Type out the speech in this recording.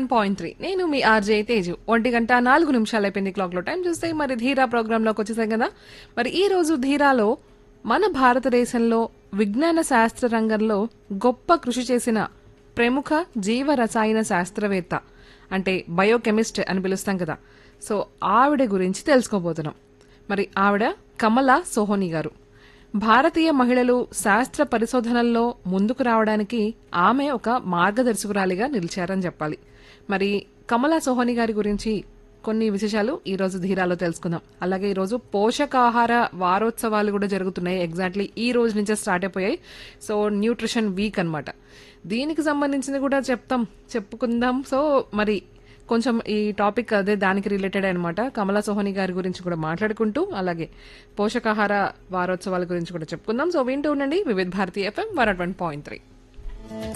point three నేను మీ RJ Teju ఒంటి గంట నాలుగు నిమిషాలు అయిపోయింది క్లాక్ లో టైం చూస్తే మరి ధీరా ప్రోగ్రామ్ లోకి వచ్చేసాం కదా మరి ఈ రోజు ధీరాలో మన భారతదేశంలో విజ్ఞాన శాస్త్ర రంగంలో గొప్ప కృషి చేసిన ప్రముఖ జీవ రసాయన శాస్త్రవేత్త అంటే బయోకెమిస్ట్ అని పిలుస్తాం కదా సో ఆవిడ గురించి తెలుసుకోబోతున్నాం మరి ఆవిడ కమలా సోహోని గారు భారతీయ మహిళలు శాస్త్ర పరిశోధనల్లో ముందుకు రావడానికి ఆమె ఒక మార్గదర్శకురాలిగా నిలిచారని చెప్పాలి మరి కమలా సోహని గారి గురించి కొన్ని విశేషాలు ఈ రోజు ధీరాలో తెలుసుకుందాం అలాగే ఈ రోజు పోషకాహార వారోత్సవాలు కూడా జరుగుతున్నాయి ఎగ్జాక్ట్లీ ఈ రోజు నుంచే స్టార్ట్ అయిపోయాయి సో న్యూట్రిషన్ వీక్ అన్నమాట దీనికి సంబంధించింది కూడా చెప్తాం చెప్పుకుందాం సో మరి కొంచెం ఈ టాపిక్ అదే దానికి రిలేటెడ్ అనమాట కమలా సోహని గారి గురించి కూడా మాట్లాడుకుంటూ అలాగే పోషకాహార వారోత్సవాల గురించి కూడా చెప్పుకుందాం సో వింటూ ఉండండి Vividha Bharati FM one point three